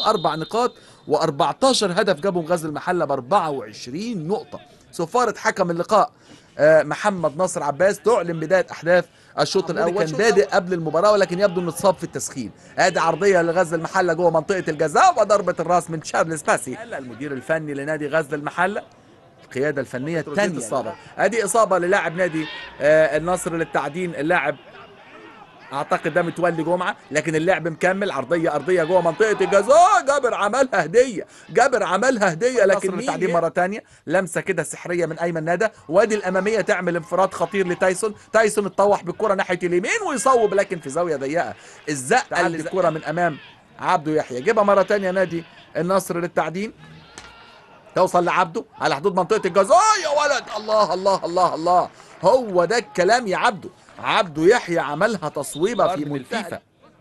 باربع نقاط و14 هدف جابهم غزل المحله ب 24 نقطه صفاره حكم اللقاء آه، محمد ناصر عباس تعلن بدايه احداث الشوط الاول كان بادئ قبل المباراه ولكن يبدو انه اتصاب في التسخين ادي عرضيه لغزل المحله جوه منطقه الجزاء وضربه الراس من تشارلز باسي المدير الفني لنادي غزل المحله القياده الفنيه الثانيه الصابه ادي اصابه للاعب نادي آه، النصر للتعدين اللاعب اعتقد ده متولي جمعه لكن اللعب مكمل عرضيه ارضيه جوه منطقه الجزاء جابر عملها هديه جابر عملها هديه لكن التعدين مره تانية لمسه كده سحريه من ايمن ندى وادي الاماميه تعمل انفراد خطير لتايسون تايسون اتطوح بالكره ناحيه اليمين ويصوب لكن في زاويه ضيقه الزقه اللي الكره من امام عبده يحيى جيبها مره تانية نادي النصر للتعدين توصل لعبده على حدود منطقه الجزاء يا ولد الله الله الله الله هو ده الكلام يا عبده عبده يحيى عملها تصويبه في منتهى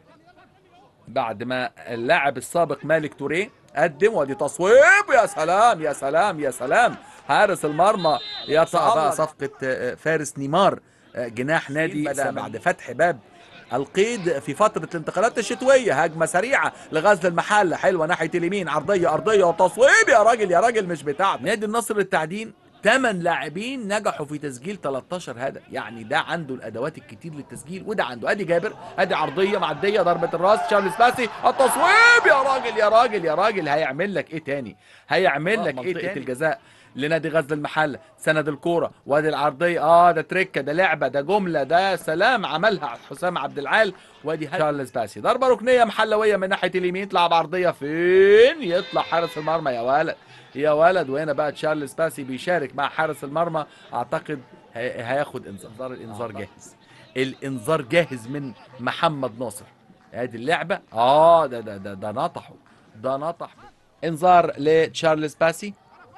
بعد ما اللاعب السابق مالك توريه قدم ودي تصويب يا سلام يا سلام يا سلام حارس المرمى يتألق صفقة آه، فارس نيمار آه، جناح نادي بعد فتح باب القيد في فترة الانتقالات الشتوية هجمة سريعة لغزل المحلة حلوة ناحية اليمين عرضية أرضية وتصويب يا راجل يا راجل مش بتاعنا نادي النصر للتعدين ثمان لاعبين نجحوا في تسجيل 13 هدف يعني ده عنده الادوات الكتير للتسجيل وده عنده ادي جابر ادي عرضيه معديه ضربه الراس تشارلز باسي التصويب يا راجل يا راجل يا راجل هيعمل لك ايه تاني هيعمل لك ايه تاني الجزاء لنادي غزل المحله سند الكوره وادي العرضيه اه ده تريكه ده لعبه ده جمله ده سلام عملها حسام عبد العال وادي تشارلز باسي ضربه ركنيه محلويه من ناحيه اليمين تلعب عرضيه فين يطلع حارس المرمى يا ولد يا ولد وهنا بقى تشارلز باسي بيشارك مع حارس المرمى اعتقد هي- هياخد انذار الانذار جاهز الانذار جاهز من محمد ناصر ادي اللعبه اه ده ده ده, ده نطحه ده نطح انذار لتشارلز باسي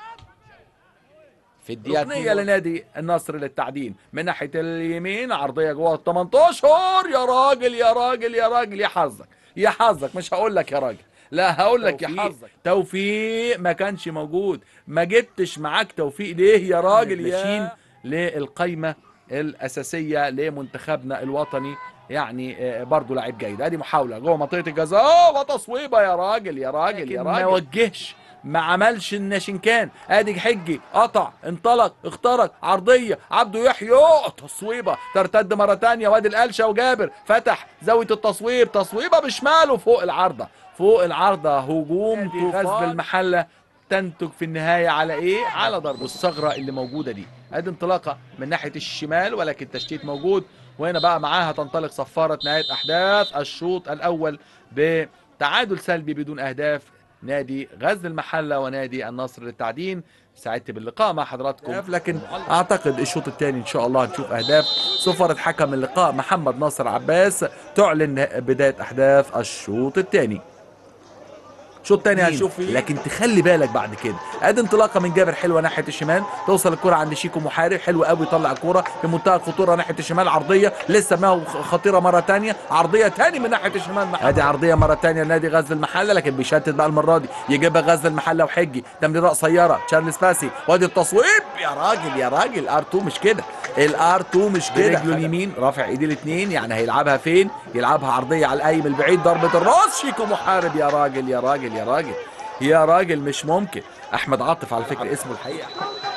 في الدقيقة ركنية لنادي النصر للتعدين من ناحية اليمين عرضية جوه ال 18 يا راجل يا راجل يا راجل يا حظك يا حظك مش هقول لك يا راجل لا هقول لك يا حظك توفيق ما كانش موجود ما جبتش معاك توفيق ليه يا راجل يا للقايمة الأساسية لمنتخبنا الوطني يعني آه، برضه لاعب جيد ادي محاولة جوه منطقة الجزاء وتصويبة يا راجل يا راجل يا راجل ما وجهش ما عملش الناشنكان ادي حجي قطع انطلق اخترق عرضيه عبده يحيى تصويبه ترتد مره تانية وادي القلشه وجابر فتح زاويه التصويب تصويبه بشماله فوق العارضه فوق العارضه هجوم غزل المحله تنتج في النهايه على ايه على ضرب الثغره اللي موجوده دي ادي انطلاقه من ناحيه الشمال ولكن تشتيت موجود وهنا بقى معاها تنطلق صفاره نهايه احداث الشوط الاول بتعادل سلبي بدون اهداف نادي غزل المحله ونادي النصر للتعدين سعدت باللقاء مع حضراتكم لكن اعتقد الشوط الثاني ان شاء الله هنشوف اهداف صفرة حكم اللقاء محمد ناصر عباس تعلن بدايه احداث الشوط الثاني شوط تاني هنشوف فيه لكن تخلي بالك بعد كده ادي انطلاقه من جابر حلوه ناحيه الشمال توصل الكره عند شيكو محارب حلو قوي يطلع الكره في منتهى الخطوره ناحيه الشمال عرضيه لسه ما هو خطيره مره تانية عرضيه تاني من ناحيه الشمال ادي عرضيه مره تانية لنادي غزل المحله لكن بيشتت بقى المره دي يجيبها غزل المحله وحجي تمريره قصيره تشارلز فاسي وادي التصويب يا راجل يا راجل ار 2 مش كده الار 2 مش كده رجله اليمين رافع ايديه الاثنين يعني هيلعبها فين يلعبها عرضيه على القايم البعيد ضربه الراس شيكو محارب يا راجل يا راجل يا راجل يا راجل مش ممكن احمد عاطف على فكره اسمه الحقيقه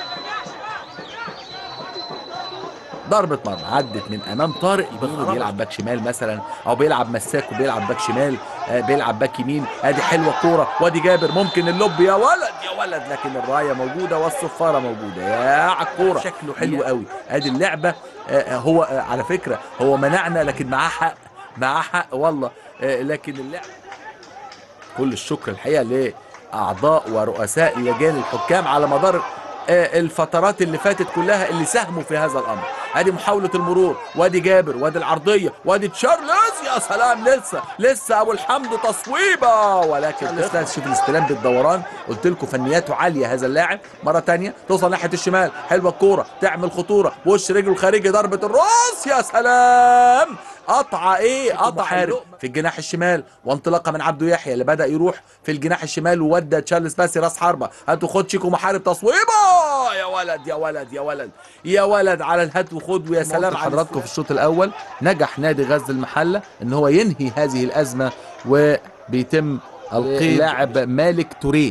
ضربة مرمى عدت من امام طارق المفروض يلعب باك شمال مثلا او بيلعب مساك وبيلعب باك شمال آه بيلعب باك يمين ادي حلوه كوره وادي جابر ممكن اللوب يا ولد يا ولد لكن الرايه موجوده والصفاره موجوده يا على الكوره شكله حلو قوي ادي اللعبه آه هو آه على فكره هو منعنا لكن معاه حق معاه حق والله آه لكن اللعبه كل الشكر الحقيقه لاعضاء ورؤساء لجان الحكام على مدار آه، الفترات اللي فاتت كلها اللي ساهموا في هذا الامر ادي محاوله المرور وادي جابر وادي العرضيه وادي تشارلز يا سلام لسه لسه ابو الحمد تصويبه ولكن لسه شوف الاستلام بالدوران قلت لكم فنياته عاليه هذا اللاعب مره تانية توصل ناحيه الشمال حلوه الكوره تعمل خطوره وش رجله الخارجي ضربه الراس يا سلام قطعه ايه قطع حارب في الجناح الشمال وانطلاقه من عبده يحيى اللي بدا يروح في الجناح الشمال وودى تشارلز باسي راس حربه هاتوا خد شيكو محارب تصويبه يا ولد يا ولد يا ولد يا ولد على الهات وخد ويا سلام على حضراتكم في الشوط الاول نجح نادي غزل المحله ان هو ينهي هذه الازمه وبيتم القيد لاعب مالك توريه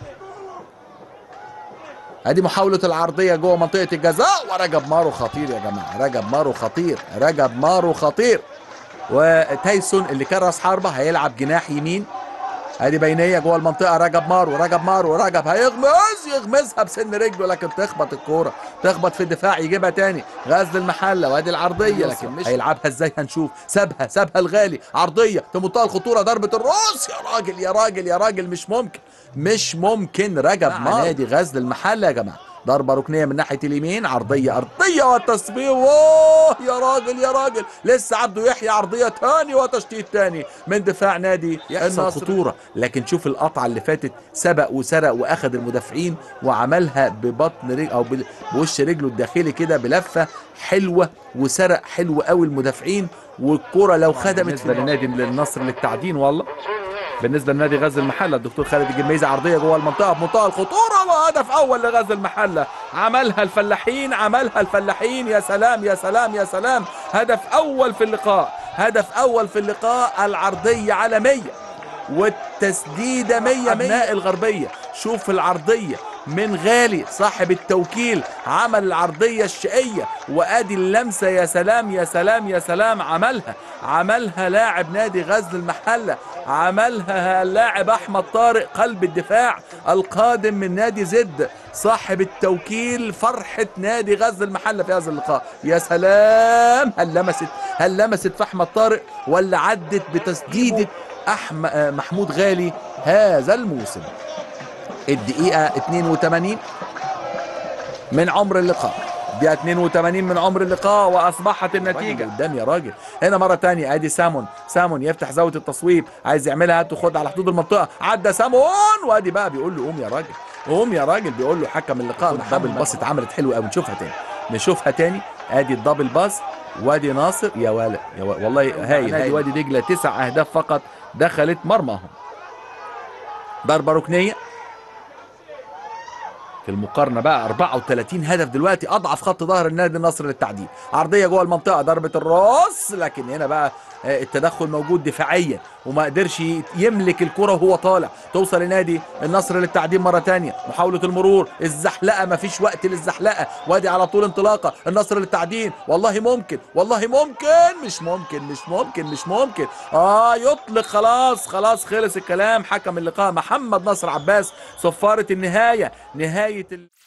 ادي محاولة العرضية جوه منطقة الجزاء ورجب مارو خطير يا جماعة رجب مارو خطير رجب مارو خطير وتايسون اللي كان راس حربة هيلعب جناح يمين ادي بينيه جوه المنطقه رجب مارو رجب مارو رجب هيغمز يغمزها بسن رجله لكن تخبط الكوره تخبط في الدفاع يجيبها تاني غزل المحله وادي العرضيه لكن مش هيلعبها ازاي هنشوف سابها سابها الغالي عرضيه في منتهى الخطوره ضربه الراس يا راجل يا راجل يا راجل مش ممكن مش ممكن رجب مارو نادي غزل المحله يا جماعه ضربة ركنية من ناحية اليمين عرضية أرضية والتصوير واوه يا راجل يا راجل لسه عبده يحيى عرضية تاني وتشتيت تاني من دفاع نادي النصر خطورة لكن شوف القطعة اللي فاتت سبق وسرق وأخذ المدافعين وعملها ببطن رجل أو بوش رجله الداخلي كده بلفة حلوة وسرق حلو قوي المدافعين والكرة لو خدمت بالنسبة لنادي النصر للتعدين والله بالنسبه لنادي غزل المحله الدكتور خالد الجميزي عرضيه جوه المنطقه بمنتهى الخطوره وهدف اول لغزل المحله عملها الفلاحين عملها الفلاحين يا سلام يا سلام يا سلام هدف اول في اللقاء هدف اول في اللقاء العرضيه على 100 والتسديده 100 ابناء الغربيه شوف العرضيه من غالي صاحب التوكيل عمل العرضية الشقية وادي اللمسة يا سلام يا سلام يا سلام عملها عملها لاعب نادي غزل المحلة عملها اللاعب احمد طارق قلب الدفاع القادم من نادي زد صاحب التوكيل فرحة نادي غزل المحلة في هذا اللقاء يا سلام هل لمست هل لمست في احمد طارق ولا عدت بتسديدة أحمد محمود غالي هذا الموسم الدقيقة 82 من عمر اللقاء دقيقة 82 من عمر اللقاء واصبحت النتيجة قدام يا راجل هنا مرة تانية ادي سامون سامون يفتح زاوية التصويب عايز يعملها هات وخد على حدود المنطقة عدى سامون وادي بقى بيقول له قوم يا راجل قوم يا راجل بيقول له حكم اللقاء الدبل باص اتعملت حلوة قوي نشوفها تاني نشوفها تاني ادي الدبل باص وادي ناصر يا ولا يا ولا والله هايل هاي وادي دجلة تسع اهداف فقط دخلت مرماهم ضربة ركنية في المقارنه بقى 34 هدف دلوقتي اضعف خط ظهر النادي النصر للتعديل عرضيه جوه المنطقه ضربه الراس لكن هنا بقى التدخل موجود دفاعيا وما قدرش يملك الكره وهو طالع توصل لنادي النصر للتعديل مره ثانيه محاوله المرور الزحلقه ما فيش وقت للزحلقه وادي على طول انطلاقه النصر للتعديل والله ممكن والله ممكن مش ممكن مش ممكن مش ممكن اه يطلق خلاص خلاص خلص الكلام حكم اللقاء محمد نصر عباس صفاره النهايه نهايه ال...